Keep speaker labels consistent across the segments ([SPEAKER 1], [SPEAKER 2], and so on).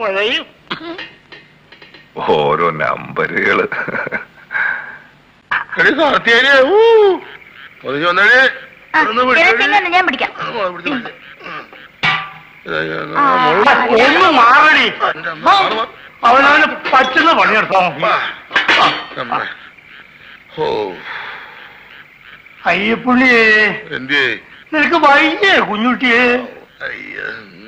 [SPEAKER 1] കുഴയും
[SPEAKER 2] ഓരോ നമ്പറുകള്
[SPEAKER 1] എടി കാർത്തിയാനി ഊ ഒതുങ്ങി വന്നേ ഒന്ന് പിടിച്ചോടി.
[SPEAKER 3] ഞാൻ പിടിക്കാം
[SPEAKER 1] ആ, പിടിച്ച് പിടിച്ച്. ഉം. ഇതാ, ഞാൻ-
[SPEAKER 3] ആ,
[SPEAKER 1] മോള്
[SPEAKER 4] ഒന്ന് മാറടി
[SPEAKER 1] എന്റെ അമ്മ, മാറ്, മാറ്.
[SPEAKER 4] അവനവന് പറ്റുന്ന പണിയെടുത്താ നോക്കി
[SPEAKER 1] വാ. ആ, അമ്മ. ഓ
[SPEAKER 4] അയ്യപ്പുള്ളിയേ
[SPEAKER 1] എന്തേ
[SPEAKER 4] നിനക്ക് വയ്യേ കുഞ്ഞുട്ടിയെ
[SPEAKER 1] അയ്യ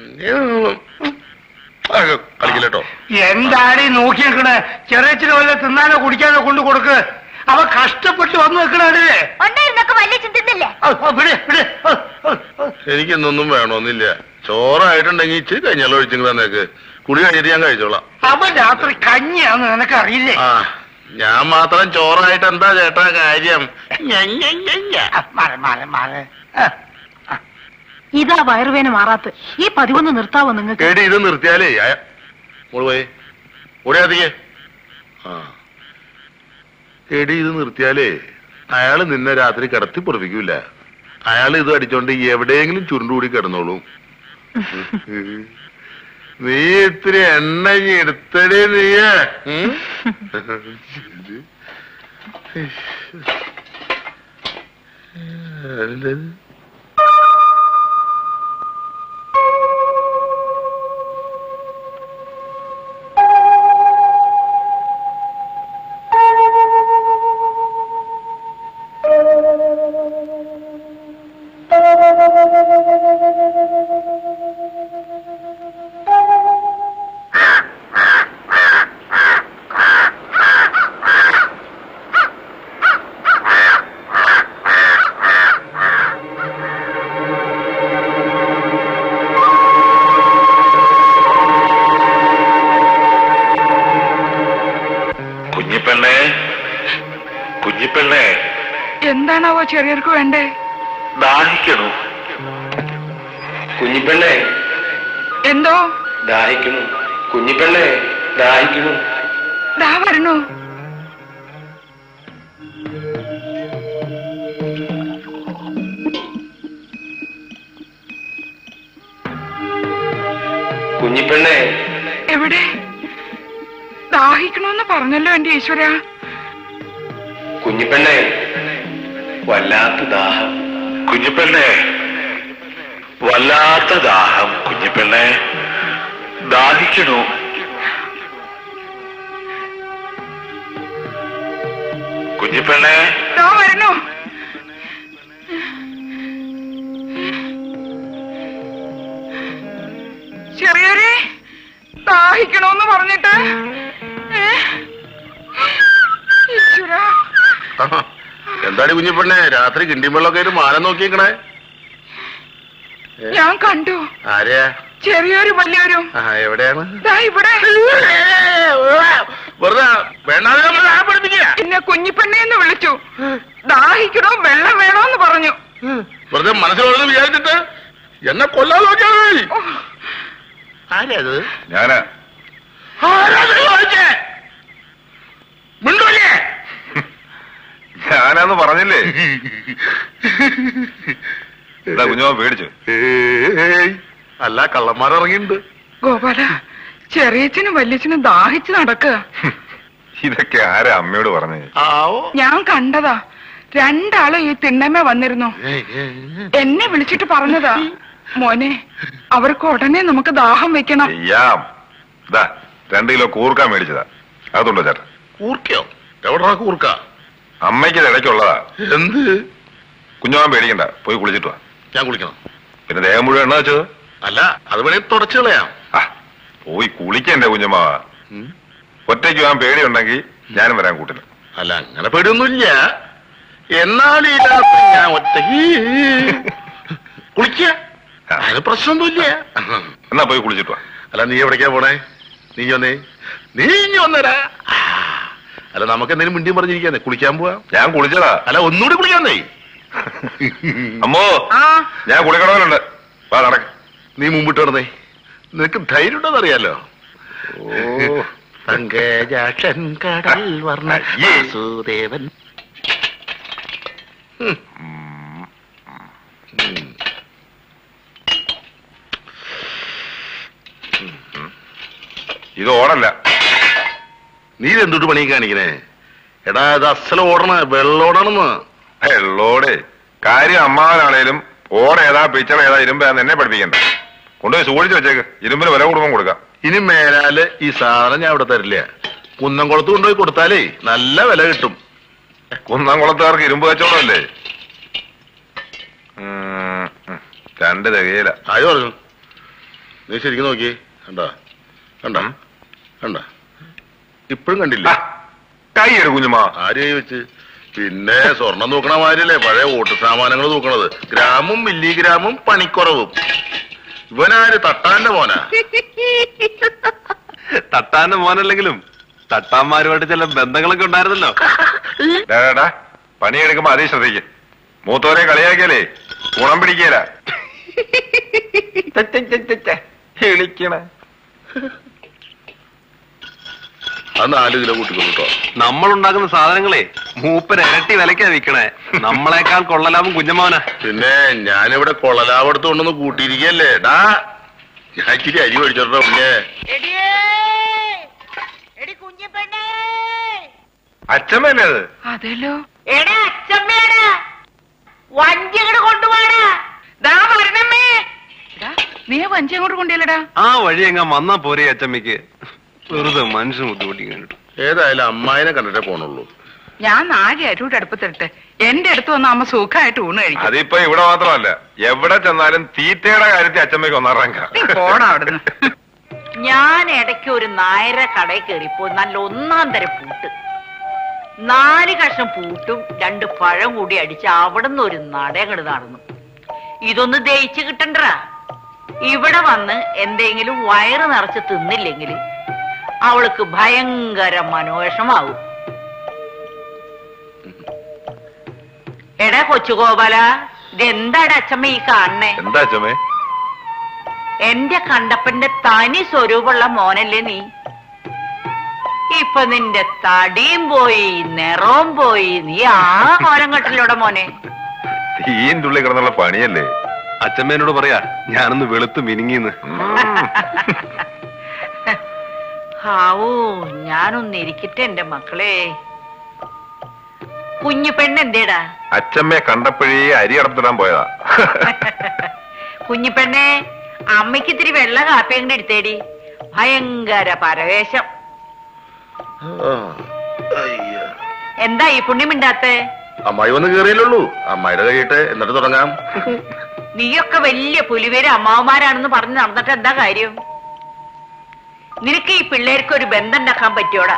[SPEAKER 1] കളിക്കില്ലട്ടോ
[SPEAKER 4] എന്താടി നോക്കി നിൽക്കണേ ചെറിയ വല്ല തിന്നാനോ കുടിക്കാനോ കൊണ്ട് കൊടുക്ക് അവ കഷ്ടപ്പെട്ട് വന്നു നിൽക്കണേ
[SPEAKER 3] ഉണ്ടായിരുന്നൊക്കെ വലിയ ചിന്തിന്നില്ലേ
[SPEAKER 1] എനിക്കിന്നൊന്നും വേണമെന്നില്ല ചോറായിട്ടുണ്ടെങ്കിൽ ഇച്ചിരി കഴിഞ്ഞാലോ ഒഴിച്ചെങ്കിൽ തന്നേക്ക് കുടി കഴിഞ്ഞിട്ട് ഞാൻ കഴിച്ചോളാം
[SPEAKER 4] അവൻ രാത്രി കഞ്ഞിയാന്ന് നിനക്കറിയില്ലേ
[SPEAKER 1] ആ ഞാൻ മാത്രം ചോറായിട്ട് എന്താ ചേട്ടാ കാര്യം ഞ, ഞ, ഞ, ഞ.
[SPEAKER 4] ആ, മാറ് മാറ് മാറ് ആ,
[SPEAKER 5] ഇതാ വയറുവേന മാറാത്ത ഈ പതിവൊന്ന് നിർത്താവോ നിങ്ങൾക്ക്
[SPEAKER 1] കേടി ഇത് നിർത്തിയാലേ അയ- മോള് പോയി ഓടിയാതിക്കേ ആ കേടി ഇത് നിർത്തിയാലേ അയാള് നിന്നെ രാത്രി കിടത്തി പൊറപ്പിക്കൂല അയാൾ ഇത് അടിച്ചോണ്ട് എവിടെയെങ്കിലും ചുരുണ്ടുകൂടി കിടന്നോളും നീ ഇത്തിരി എണ്ണ ഇങ്ങ് എടുത്തടി നീയേ ഉം? അല്ലത്
[SPEAKER 2] കുഞ്ഞിപ്പെണ്ണേ കുഞ്ഞിപ്പെണ്ണേ
[SPEAKER 6] എന്താണാവോ ചെറിയർക്ക് വേണ്ടേ
[SPEAKER 2] ദാഹിക്കണു
[SPEAKER 7] കുഞ്ഞിപ്പെണ്ണെ
[SPEAKER 6] എന്തോ
[SPEAKER 7] ദാഹിക്കുന്നു കുഞ്ഞിപ്പെണ്ണെ ദാഹിക്കുന്നു
[SPEAKER 6] ദാ വരണു
[SPEAKER 7] കുഞ്ഞിപ്പെണ്ണെ
[SPEAKER 6] എവിടെ ദാഹിക്കണമെന്ന് പറഞ്ഞല്ലോ എന്റെ ഈശ്വര
[SPEAKER 7] കുഞ്ഞിപ്പെണ്ണെ വല്ലാത്ത ദാഹം
[SPEAKER 2] കുഞ്ഞിപ്പെണ്ണേ വല്ലാത്ത ദാഹം കുഞ്ഞിപ്പെണ്ണേ ദാഹിക്കണു കുഞ്ഞിപ്പെണ്ണേ
[SPEAKER 6] ദാ വരണു ചെറിയൊരു ദാഹിക്കണമെന്ന് പറഞ്ഞിട്ട് ഏ? ഈശ്വരാ
[SPEAKER 1] ആഹാ. എന്താടി കുഞ്ഞിപ്പെണ്ണെ രാത്രി കിണ്ടിമ്പള്ളൊക്കെ ഒരു മാനം നോക്കിയേക്കണേ
[SPEAKER 6] ഞാൻ കണ്ടു
[SPEAKER 1] ആരെയാ
[SPEAKER 6] ചെറിയൊരു വലിയൊരും
[SPEAKER 1] ആ എവിടെയാണ്
[SPEAKER 6] ദാ ഇവിടെ
[SPEAKER 1] വെറുതെ വേണ്ടാതെ നമ്മൾ പഠിപ്പിക്കുക
[SPEAKER 6] എന്നെ കുഞ്ഞിപ്പെണ്ണേന്ന് വിളിച്ചു ദാഹിക്കണോ വെള്ളം വേണോന്ന് പറഞ്ഞു
[SPEAKER 1] വെറുതെ മനസ്സിലുള്ളത് വിചാരിച്ചിട്ട് എന്നെ കൊല്ലാൻ നോക്കിയാൽ
[SPEAKER 6] ഓ,
[SPEAKER 1] ആരെയാ അത്
[SPEAKER 2] ഞാനാ
[SPEAKER 1] ആരാ അത് ചോദിച്ചേ? മിണ്ടൂലേ
[SPEAKER 2] ഞാനാന്ന് പറഞ്ഞില്ലേ എന്താ കുഞ്ഞുമോ പേടിച്ചു
[SPEAKER 1] ഏയ്, അല്ല കള്ളന്മാരിറങ്ങിയിട്ടുണ്ട്
[SPEAKER 6] ഗോപാല ചെറിയച്ഛനും വല്യച്ഛനും ദാഹിച്ച് നടക്കുക
[SPEAKER 2] ഇതൊക്കെ ആരാ അമ്മയോട് പറഞ്ഞേ
[SPEAKER 1] ആവോ
[SPEAKER 6] ഞാൻ കണ്ടതാ രണ്ടാളും ഈ തിണ്ണമേ വന്നിരുന്നു
[SPEAKER 1] ഏയ്, ഏയ്,
[SPEAKER 6] എന്നെ വിളിച്ചിട്ട് പറഞ്ഞതാ മോനെ അവർക്ക് ഉടനെ നമുക്ക് ദാഹം വെക്കണം
[SPEAKER 2] ചെയ്യാം ഇതാ രണ്ട് കിലോ കൂർക്ക മേടിച്ചതാ അതുണ്ടോ ചേട്ടാ
[SPEAKER 1] കൂർക്കയോ എവിടാ കൂർക്ക
[SPEAKER 2] അമ്മയ്ക്ക് ഇത് ഇടയ്ക്കുള്ളതാ
[SPEAKER 1] എന്ത്
[SPEAKER 2] കുഞ്ഞുമാൻ പേടിക്കണ്ട പോയി കുളിച്ചിട്ട് വാ
[SPEAKER 1] ഞാൻ കുളിക്കണം
[SPEAKER 2] പിന്നെ ദേഹം മുഴുവൻ എണ്ണ വെച്ചത്
[SPEAKER 1] അല്ല അത് വേണേ തുടച്ചു കളയാം
[SPEAKER 2] ആ പോയി കുളിക്കണ്ടേ കുഞ്ഞുമാവ
[SPEAKER 1] ഉം.
[SPEAKER 2] ഒറ്റയ്ക്ക് പോകാൻ പേടിയുണ്ടെങ്കിൽ ഞാനും വരാൻ കൂട്ടില്ല
[SPEAKER 1] അല്ല അങ്ങനെ പേടിയൊന്നുമില്ല എന്നാൽ ഈ രാത്രി ഞാൻ ഒറ്റയ്ക്ക് കുളിക്ക
[SPEAKER 2] ആ.
[SPEAKER 1] അതിന് പ്രശ്നമൊന്നുമില്ല
[SPEAKER 2] എന്നാ പോയി കുളിച്ചിട്ട് വാ
[SPEAKER 1] അല്ല നീ എവിടേക്കാ പോണേ നീ ഇഞ്ഞ് വന്നേ നീ ഇഞ്ഞ് വന്നേരാ ആ. അല്ല നമുക്ക് എന്തെങ്കിലും മിണ്ടിയും പറഞ്ഞിരിക്കാന്നേ കുളിക്കാൻ പോവാ
[SPEAKER 2] ഞാൻ കുളിച്ചതാ
[SPEAKER 1] അല്ല ഒന്നുകൂടി കുളിക്കാന്നേ
[SPEAKER 2] അമ്മോ
[SPEAKER 6] ആ
[SPEAKER 2] ഞാൻ കുളിക്കണമെന്നുണ്ട് വാ നടക്ക
[SPEAKER 1] നീ മുമ്പിട്ട് നടന്നേ നിനക്ക് ധൈര്യം ഉണ്ടോന്ന് അറിയാലോ
[SPEAKER 2] ഓ
[SPEAKER 1] പങ്കജാക്ഷൻ കടൽ വർണ്ണ
[SPEAKER 2] അയ്യേ.
[SPEAKER 1] വാസുദേവൻ
[SPEAKER 2] ഇത് ഓടല്ല
[SPEAKER 1] നീ എന്തുട്ട് പണി കാണിക്കണേ എടാ ഇത് അസല ഓടണ വെള്ളോടണെന്ന്
[SPEAKER 2] എള്ളോടെ കാര്യം അമ്മാവനാണേലും ഓട ഏതാ പിച്ചള ഏതാ ഇരുമ്പേതാന്ന് എന്നെ പഠിപ്പിക്കണ്ട കൊണ്ടുപോയി സൂക്ഷിച്ച് വെച്ചേക്ക് ഇരുമ്പിന് വില കൂടുമ്പോൾ കൊടുക്കാം
[SPEAKER 1] ഇനി മേലാല് ഈ സാധനം ഞാൻ ഇവിടെ തരില്ല കുന്നംകുളത്ത് കൊണ്ടുപോയി കൊടുത്താലേ നല്ല വില കിട്ടും
[SPEAKER 2] കുന്നംകുളത്തുകാർക്ക് ഇരുമ്പ് കച്ചവടമല്ലേ ഉം, ഉം. രണ്ട് തികയില
[SPEAKER 1] ആര് പറഞ്ഞു നീ ശരിക്കും നോക്കി കണ്ടാ കണ്ടാ കണ്ടാ ഇപ്പോഴും കണ്ടില്ല
[SPEAKER 2] കൈ എടു കുഞ്ഞുമാ
[SPEAKER 1] ആര് കൈ വെച്ച് പിന്നെ സ്വർണം നോക്കണ മാതിരിയല്ലേ പഴയ വോട്ട് സാമാനങ്ങൾ നോക്കണത് ഗ്രാമും മില്ലിഗ്രാമും പണിക്കുറവും ഇവനാര് തട്ടാന്റെ മോനാ
[SPEAKER 8] തട്ടാന്റെ മോനല്ലെങ്കിലും തട്ടാന്മാരുമായിട്ട് ചില ബന്ധങ്ങളൊക്കെ ഉണ്ടായിരുന്നല്ലോ
[SPEAKER 2] ഡാ, ഡാ, ഡാ. പണിയെടുക്കുമ്പോ അതേ ശ്രദ്ധിക്ക് മൂത്തവരെ കളിയാക്കിയാലേ ഗുണം പിടിക്കല എളിക്കണ
[SPEAKER 1] അത് നാല് കിലോ കൂട്ടിക്കൊള്ളു കേട്ടോ
[SPEAKER 8] നമ്മൾ ഉണ്ടാക്കുന്ന സാധനങ്ങളെ മൂപ്പര് ഇരട്ടി വിലക്കാ വിൽക്കണേ നമ്മളെക്കാൾ കൊള്ളലാഭം കുഞ്ഞമ്മാവനാ
[SPEAKER 1] പിന്നെ ഞാനിവിടെ കൊള്ളലാവ് എടുത്ത് കൊണ്ടൊന്ന് കൂട്ടിയിരിക്കല്ലേ ഡാ ഞാൻ ഇച്ചിരി അരി മേടിച്ചോട്ടോ പിന്നെ
[SPEAKER 3] എടിയേ എടി കുഞ്ഞിപ്പെണ്ണേ
[SPEAKER 2] അച്ഛമ്മല്ലേ അത്
[SPEAKER 6] അതെല്ലോ
[SPEAKER 3] എടാ അച്ഛമ്മേടാ വഞ്ചി അങ്ങോട്ട് കൊണ്ടുപോടാ
[SPEAKER 6] ദാ വരണമ്മേ എടാ, നീ ആ വഞ്ചി അങ്ങോട്ട് കൊണ്ടുവല്ലടാ
[SPEAKER 8] ആ വഴി എങ്ങാൻ വന്നാ പോരെ അച്ചമ്മയ്ക്ക് വെറുതെ മനുഷ്യൻ ബുദ്ധിമുട്ടി കണ്ടിട്ട്
[SPEAKER 1] ഏതായാലും അമ്മായിനെ കണ്ടിട്ടേ പോണുള്ളൂ
[SPEAKER 6] ഞാൻ നാല് അരൂടെ അടുപ്പത്തിട്ട് എന്റെ അടുത്ത് വന്ന് അമ്മ സുഖമായിട്ട് ഊണ് കഴിക്കും
[SPEAKER 2] അതിപ്പോ ഇവിടെ മാത്രമല്ല എവിടെ ചെന്നാലും തീറ്റയുടെ കാര്യത്തിൽ അച്ഛമ്മയ്ക്ക് ഒന്നാം റാങ്ക
[SPEAKER 6] നീ പോടാ അവിടുന്ന്
[SPEAKER 3] ഞാൻ ഇടയ്ക്ക് ഒരു നായര കടയിൽ കയറിപ്പോ നല്ല ഒന്നാം തരം പൂട്ട് നാല് കഷ്ണം പൂട്ടും രണ്ട് പഴം കൂടി അടിച്ച് അവിടുന്ന് ഒരു നടയങ്ങട് നടന്നു ഇതൊന്ന് ദയിച്ച് കിട്ടണ്ടാ ഇവിടെ വന്ന് എന്തെങ്കിലും വയറ് നിറച്ച് തിന്നില്ലെങ്കിൽ അവൾക്ക് ഭയങ്കര മനോവിഷമാവും എടാ കൊച്ചുഗോപാല ഇതെന്താടാ അച്ഛമ്മ ഈ കാണണേ
[SPEAKER 2] എന്താ അച്ഛമ്മേ
[SPEAKER 3] എന്റെ കണ്ടപ്പന്റെ തനി സ്വരൂപമുള്ള മോനല്ലേ നീ ഇപ്പൊ നിന്റെ തടിയും പോയി നിറവും പോയി നീ ആ കോലം കെട്ടിലൂടെ മോനെ
[SPEAKER 2] തീന്റെ ഉള്ളിൽ കിടന്നുള്ള പണിയല്ലേ
[SPEAKER 8] അച്ഛമ്മേനോട് പറയാ ഞാനൊന്ന് വെളുത്ത് മിനിങ്ങിന്ന്
[SPEAKER 3] ഹാവൂ ഞാനൊന്ന് ഇരിക്കട്ടെ എന്റെ മക്കളെ കുഞ്ഞു പെണ്ണെന്തേടാ
[SPEAKER 2] അച്ഛമ്മയെ കണ്ടപ്പോഴേ അരി അടത്തിടാൻ പോയതാ
[SPEAKER 3] കുഞ്ഞു പെണ്ണെ അമ്മയ്ക്ക് ഇത്തിരി വെള്ള കാപ്പിയും കൂടി എടുത്തേടി ഭയങ്കര പരവേശം
[SPEAKER 1] ആ, അയ്യ.
[SPEAKER 3] എന്താ ഈ പുണ്യമിണ്ടാത്തേ
[SPEAKER 1] അമ്മായി വന്ന് കേറിയല്ലുള്ളൂ അമ്മായിയുടെ കഴിയട്ടെ എന്നിട്ട് തുടങ്ങാം
[SPEAKER 3] നീയൊക്കെ വലിയ പുലിവേര് അമ്മാവന്മാരാണെന്ന് പറഞ്ഞ് നടന്നിട്ട് എന്താ കാര്യം നിനക്ക് ഈ പിള്ളേർക്ക് ഒരു ബന്ധം ഉണ്ടാക്കാൻ പറ്റിയോടാ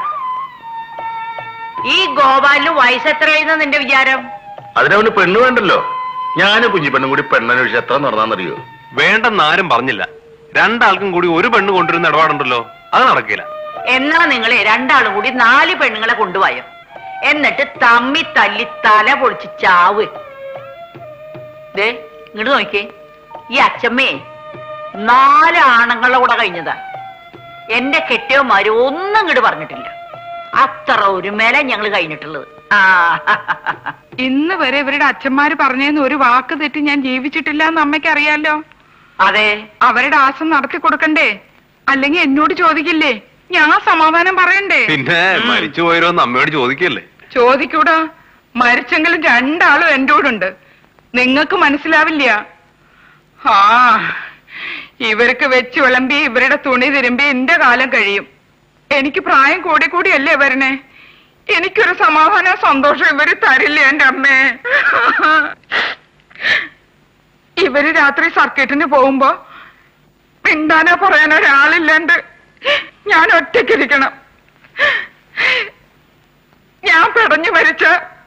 [SPEAKER 3] ഈ ഗോപാലിന് വയസ്സെത്രയായിരുന്നു നിന്റെ വിചാരം
[SPEAKER 1] അതിനവന് പെണ്ണ് വേണ്ടല്ലോ ഞാനും കുഞ്ഞിപ്പെണ്ണും കൂടി പെണ്ണന്വേഷിച്ച് എത്ര നടന്നാന്നറിയോ
[SPEAKER 8] വേണ്ടെന്ന് ആരും പറഞ്ഞില്ല രണ്ടാൾക്കും കൂടി ഒരു പെണ്ണ് കൊണ്ടുവരുന്ന ഇടപാടുണ്ടല്ലോ അത് നടക്കില്ല
[SPEAKER 3] എന്നാ നിങ്ങളെ രണ്ടാളും കൂടി നാല് പെണ്ണുങ്ങളെ കൊണ്ടുപോയോ എന്നിട്ട് തമ്മി തല്ലി തല പൊളിച്ച് ചാവ് ദേ ഇങ്ങോട്ട് നോക്കിയേ ഈ അച്ഛമ്മേ നാല് ആണുങ്ങളുടെ കൂടെ കഴിഞ്ഞതാ എന്റെ കെട്ടിയവന്മാര് ഒന്നും ഇങ്ങോട്ട് പറഞ്ഞിട്ടില്ല അത്ര ഒരു മേലെ ഞങ്ങൾ കഴിഞ്ഞിട്ടുള്ളത് ആ
[SPEAKER 6] ഇന്ന് വരെ ഇവരുടെ അച്ഛന്മാര് പറഞ്ഞെന്ന് ഒരു വാക്ക് തെറ്റി ഞാൻ ജീവിച്ചിട്ടില്ല എന്ന് അമ്മയ്ക്ക് അറിയാലോ
[SPEAKER 3] അതെ
[SPEAKER 6] അവരുടെ ആശം നടത്തി കൊടുക്കണ്ടേ അല്ലെങ്കിൽ എന്നോട് ചോദിക്കില്ലേ ഞാൻ സമാധാനം പറയണ്ടേ
[SPEAKER 8] പിന്നെ മരിച്ചു പോയരോന്ന് അമ്മയോട് ചോദിക്കല്ലേ
[SPEAKER 6] ചോദിക്കൂടാ മരിച്ചെങ്കിലും രണ്ടാളും എന്റെ കൂടെ നിങ്ങക്ക് മനസ്സിലാവില്ല ആ ഇവർക്ക് വെച്ച് വിളമ്പി ഇവരുടെ തുണി തിരുമ്പി എന്റെ കാലം കഴിയും എനിക്ക് പ്രായം കൂടി കൂടിയല്ലേ വരണേ എനിക്കൊരു സമാധാന സന്തോഷം ഇവര് തരില്ല എന്റെ അമ്മേ ഇവര് രാത്രി സർക്കിട്ടിന് പോകുമ്പോ മിണ്ടാനോ പറയാനോ ഒരാളില്ലാണ്ട് ഞാൻ ഒറ്റയ്ക്കിരിക്കണം ഞാൻ പിടഞ്ഞു മരിച്ച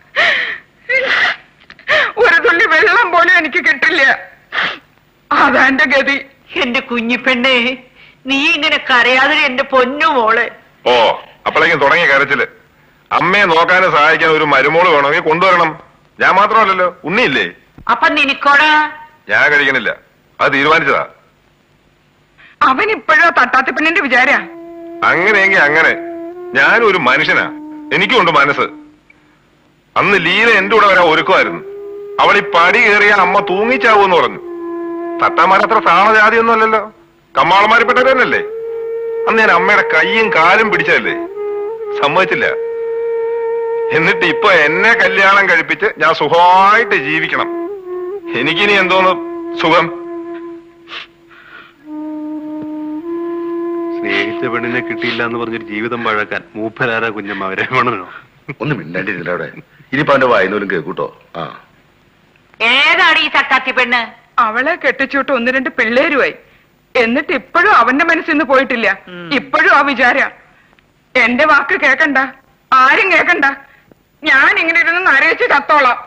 [SPEAKER 6] ഒരു തുള്ളി വെള്ളം പോലും എനിക്ക് കിട്ടില്ല അതാ എന്റെ ഗതി
[SPEAKER 3] എന്റെ കുഞ്ഞിപ്പെണ്ണേ നീ ഇങ്ങനെ കരയാതെ എന്റെ പൊന്നു മോള്
[SPEAKER 2] ഓ അപ്പോഴേക്കും തുടങ്ങിയ കരച്ചില് അമ്മയെ നോക്കാനും സഹായിക്കാൻ ഒരു മരുമോള് വേണമെങ്കിൽ കൊണ്ടുവരണം ഞാൻ മാത്രമല്ലല്ലോ ഉണ്ണിയില്ലേ
[SPEAKER 3] അപ്പൊ നിനക്കോടാ
[SPEAKER 2] ഞാൻ കഴിക്കണില്ല അത് തീരുമാനിച്ചതാ
[SPEAKER 6] അവൻ ഇപ്പോഴോ തട്ടാത്തി പെണ്ണിന്റെ വിചാര
[SPEAKER 2] അങ്ങനെയെങ്കിൽ അങ്ങനെ ഞാനും ഒരു മനുഷ്യനാ എനിക്കുണ്ട് മനസ്സ് അന്ന് ലീല എന്റെ കൂടെ വരാൻ ഒരുക്കുമായിരുന്നു അവൾ ഈ പടി കയറിയ അമ്മ തൂങ്ങിച്ചാവൂന്ന് പറഞ്ഞു തട്ടാമാരത്ര താണജാതിയൊന്നും അല്ലല്ലോ കമ്മാളന്മാരിൽപ്പെട്ടവർ തന്നെയല്ലേ അന്ന് ഞാൻ അമ്മയുടെ കൈയും കാലും പിടിച്ചതല്ലേ സമ്മതിച്ചില്ല എന്നിട്ട് ഇപ്പൊ എന്നെ കല്യാണം കഴിപ്പിച്ച് ഞാൻ സുഖമായിട്ട് ജീവിക്കണം എനിക്കിനി എന്തോന്ന് സുഖം
[SPEAKER 8] സ്നേഹിച്ച പെണ്ണിനെ കിട്ടിയില്ല എന്ന് പറഞ്ഞൊരു ജീവിതം പഴക്കാൻ മൂപ്പരാരാ കുഞ്ഞമ്മ അവരെ വേണമല്ലോ
[SPEAKER 1] ഒന്ന് മിണ്ടാണ്ടിരുന്നില്ല അവിടെ ഇനിയിപ്പോ അവന്റെ വായനോലും കേൾക്കൂട്ടോ ആ
[SPEAKER 3] ഏതാണ് ഈ ചക്കാത്തി പെണ്ണ്
[SPEAKER 6] അവളെ കെട്ടിച്ചോട്ട് ഒന്ന് രണ്ട് പിള്ളേരുമായി എന്നിട്ട് ഇപ്പോഴും അവന്റെ മനസ്സിൽ നിന്ന് പോയിട്ടില്ല
[SPEAKER 3] ഉം.
[SPEAKER 6] ഇപ്പോഴും ആ വിചാര എന്റെ വാക്ക് കേക്കണ്ട ആരും കേക്കണ്ട ഞാൻ ഇങ്ങനെ ഇരുന്ന് നരയിച്ച് ചത്തോളാം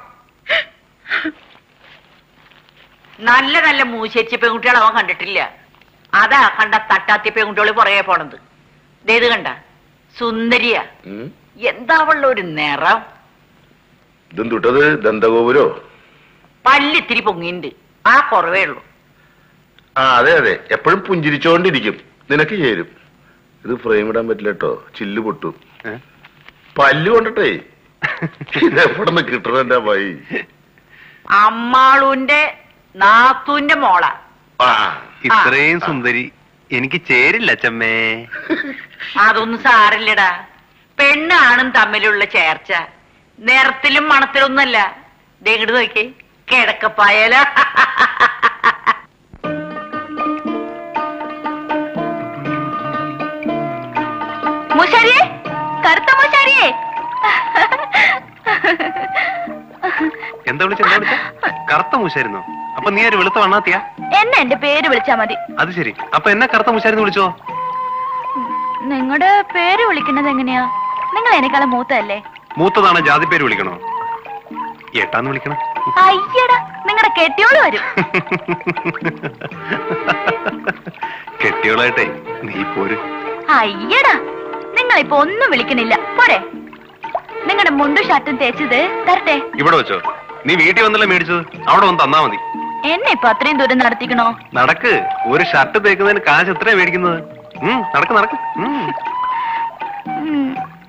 [SPEAKER 3] നല്ല നല്ല മൂശേച്ചി പെൺകുട്ടികൾ അവൻ കണ്ടിട്ടില്ല അതാ കണ്ട തട്ടാത്തി പെൺകുട്ടികൾ പുറകെ പോണത് ദേ ഇത് കണ്ട സുന്ദരിയാ
[SPEAKER 1] ഉം.
[SPEAKER 3] എന്താ അവളുടെ ഒരു നിറം
[SPEAKER 1] ഇതെന്തുട്ടത് ദന്തഗോപുരോ
[SPEAKER 3] പല്ലിത്തിരി പൊങ്ങിണ്ട് ആ കുറവേ ഉള്ളൂ
[SPEAKER 1] ആ അതെ അതെ എപ്പോഴും പുഞ്ചിരിച്ചോണ്ടിരിക്കും നിനക്ക് ചേരും ഇത് ഫ്രെയിം ഇടാൻ പറ്റില്ല കേട്ടോ ചില്ല് പൊട്ടും
[SPEAKER 8] ഏ?
[SPEAKER 1] പല്ല് കൊണ്ടിട്ടേ ഇത് എവിടെ നിന്ന് കിട്ടണ എന്റെ അമ്മായി
[SPEAKER 3] അമ്മാളുന്റെ നാത്തൂന്റെ മോള
[SPEAKER 1] ആ
[SPEAKER 8] ഇത്രയും സുന്ദരി എനിക്ക് ചേരില്ല അച്ചമ്മേ
[SPEAKER 3] അതൊന്നും സാറില്ലടാ പെണ്ണാണും തമ്മിലുള്ള ചേർച്ച നിറത്തിലും മണത്തിലൊന്നല്ല ദേ ഇങ്ങോട്ട് നോക്കി കിടക്കപ്പായല
[SPEAKER 9] മുഷാരിയെ കറുത്ത മുഷാരിയെ
[SPEAKER 8] എന്താ വിളിച്ച എന്താ വിളിച്ച കറുത്ത മൂശായിരുന്നോ അപ്പൊ നീ ഒരു വെളുത്ത വണ്ണാത്തിയാ
[SPEAKER 9] എന്നെ എന്റെ പേര് വിളിച്ചാ മതി
[SPEAKER 8] അത് ശരി അപ്പൊ എന്നെ കറുത്ത മൂശായിരുന്നു വിളിച്ചോ
[SPEAKER 9] നിങ്ങളുടെ പേര് വിളിക്കുന്നത് എങ്ങനെയാ നിങ്ങൾ എന്നെക്കാളും മൂത്തല്ലേ
[SPEAKER 8] മൂത്തതാണ് ജാതി പേര് വിളിക്കണോ ഏട്ടാന്ന് വിളിക്കണം
[SPEAKER 9] അയ്യടാ നിങ്ങളുടെ കെട്ടിയോള് വരും
[SPEAKER 8] കെട്ടിയോളായിട്ടെ നീ പോര്
[SPEAKER 9] അയ്യടാ നിങ്ങളിപ്പോ ഒന്നും വിളിക്കണില്ല പോരെ നിങ്ങളുടെ മുണ്ടും ഷർട്ടും തേച്ചത് തരട്ടെ
[SPEAKER 8] ഇവിടെ വെച്ചോ നീ വീട്ടിൽ വന്നല്ലേ മേടിച്ചത് അവിടെ വന്ന് തന്നാ മതി
[SPEAKER 9] എന്നെ ഇപ്പൊ അത്രയും ദൂരം നടത്തിക്കണോ
[SPEAKER 8] നടക്ക് ഒരു ഷർട്ട് തേക്കുന്നതിന് കാശ് എത്രയാ മേടിക്കുന്നത് ഉം, നടക്ക് നടക്ക് ഉം.
[SPEAKER 9] ഉം.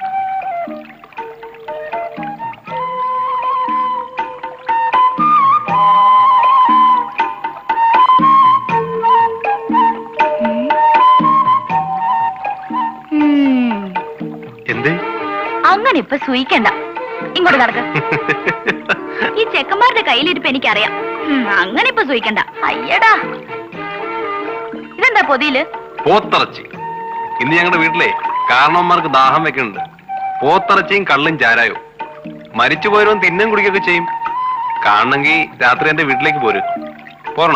[SPEAKER 9] ഉം.
[SPEAKER 8] എന്തേ
[SPEAKER 9] അങ്ങനെ ഇപ്പൊ സൂയിക്കണ്ട ഇങ്ങോട്ട് നടക്ക് ഈ ചെക്കന്മാരുടെ കയ്യിലിരിപ്പ് എനിക്കറിയാം ഉം, അങ്ങനെ ഇപ്പൊ സൂയിക്കണ്ട അയ്യടാ ഇതെന്താ പൊതിയില്
[SPEAKER 8] പോത്തിറച്ചി ഇന്ന് ഞങ്ങളുടെ വീട്ടിലെ കാരണവന്മാർക്ക് ദാഹം വെക്കുന്നുണ്ട് പോത്തിറച്ചിയും കള്ളും ചാരായോ മരിച്ചു പോയവരും തിന്നും കുടിക്കൊക്കെ ചെയ്യും കാണണമെങ്കിൽ രാത്രി എന്റെ വീട്ടിലേക്ക് പോര് പോരണ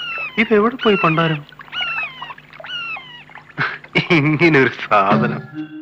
[SPEAKER 8] ഇതെവിടെ പോയി പണ്ടാരം ഇങ്ങനെ ഒരു സാധനം